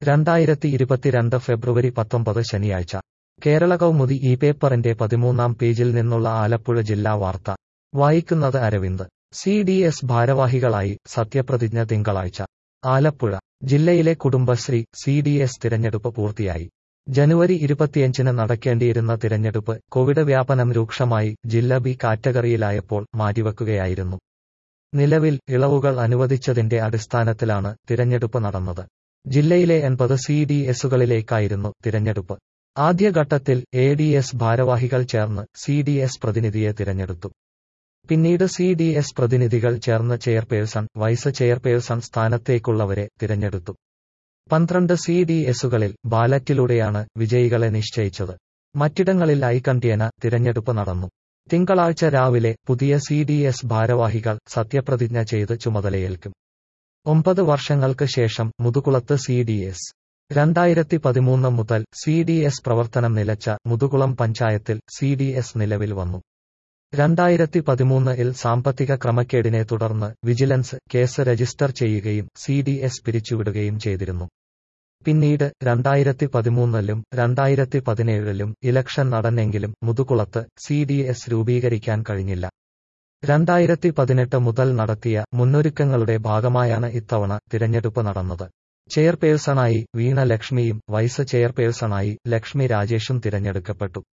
രണ്ടായിരത്തി ഇരുപത്തിരണ്ട് ഫെബ്രുവരി പത്തൊമ്പത് ശനിയാഴ്ച കേരള കൗമുദി ഈ പേപ്പറിന്റെ പതിമൂന്നാം പേജിൽ നിന്നുള്ള ആലപ്പുഴ ജില്ലാ വാർത്ത വായിക്കുന്നത് അരവിന്ദ് സി ഡി എസ് ഭാരവാഹികളായി സത്യപ്രതിജ്ഞ തിങ്കളാഴ്ച ആലപ്പുഴ ജില്ലയിലെ കുടുംബശ്രീ സി ഡി എസ് തിരഞ്ഞെടുപ്പ് പൂർത്തിയായി ജനുവരി ഇരുപത്തിയഞ്ചിന് നടക്കേണ്ടിയിരുന്ന തിരഞ്ഞെടുപ്പ് കോവിഡ് വ്യാപനം രൂക്ഷമായി ജില്ല ബി കാറ്റഗറിയിലായപ്പോൾ മാറ്റിവെക്കുകയായിരുന്നു നിലവിൽ ഇളവുകൾ അനുവദിച്ചതിന്റെ അടിസ്ഥാനത്തിലാണ് തിരഞ്ഞെടുപ്പ് നടന്നത് ജില്ലയിലെ എൺപത് സി ഡി എസുകളിലേക്കായിരുന്നു തിരഞ്ഞെടുപ്പ് ആദ്യഘട്ടത്തിൽ എ ഡി എസ് ഭാരവാഹികൾ ചേർന്ന് സി ഡി എസ് പ്രതിനിധിയെ തിരഞ്ഞെടുത്തു പിന്നീട് സി ഡി എസ് പ്രതിനിധികൾ ചേർന്ന് ചെയർപേഴ്സൺ വൈസ് ചെയർപേഴ്സൺ സ്ഥാനത്തേക്കുള്ളവരെ തിരഞ്ഞെടുത്തു പന്ത്രണ്ട് സി ഡി എസുകളിൽ ബാലറ്റിലൂടെയാണ് വിജയികളെ നിശ്ചയിച്ചത് മറ്റിടങ്ങളിൽ ഐകണ്ഠ്യേന തിരഞ്ഞെടുപ്പ് നടന്നു തിങ്കളാഴ്ച രാവിലെ പുതിയ സി ഡി എസ് ഭാരവാഹികൾ സത്യപ്രതിജ്ഞ ചെയ്ത് ചുമതലയേൽക്കും ഒമ്പത് വർഷങ്ങൾക്ക് ശേഷം മുതുകുളത്ത് സി ഡി എസ് രണ്ടായിരത്തി പതിമൂന്ന് മുതൽ സി ഡി എസ് പ്രവർത്തനം നിലച്ച മുതുകുളം പഞ്ചായത്തിൽ സി ഡി എസ് നിലവിൽ വന്നു രണ്ടായിരത്തി പതിമൂന്നിൽ സാമ്പത്തിക ക്രമക്കേടിനെ തുടർന്ന് വിജിലൻസ് കേസ് രജിസ്റ്റർ ചെയ്യുകയും സി ഡി എസ് പിരിച്ചുവിടുകയും ചെയ്തിരുന്നു പിന്നീട് രണ്ടായിരത്തി പതിമൂന്നിലും രണ്ടായിരത്തി പതിനേഴിലും ഇലക്ഷൻ നടന്നെങ്കിലും മുതുകുളത്ത് സി ഡി എസ് രൂപീകരിക്കാൻ കഴിഞ്ഞില്ല രണ്ടായിരത്തി പതിനെട്ട് മുതൽ നടത്തിയ മുന്നൊരുക്കങ്ങളുടെ ഭാഗമായാണ് ഇത്തവണ തിരഞ്ഞെടുപ്പ് നടന്നത് ചെയർപേഴ്സണായി വീണ ലക്ഷ്മിയും വൈസ് ചെയർപേഴ്സണായി ലക്ഷ്മി രാജേഷും തിരഞ്ഞെടുക്കപ്പെട്ടു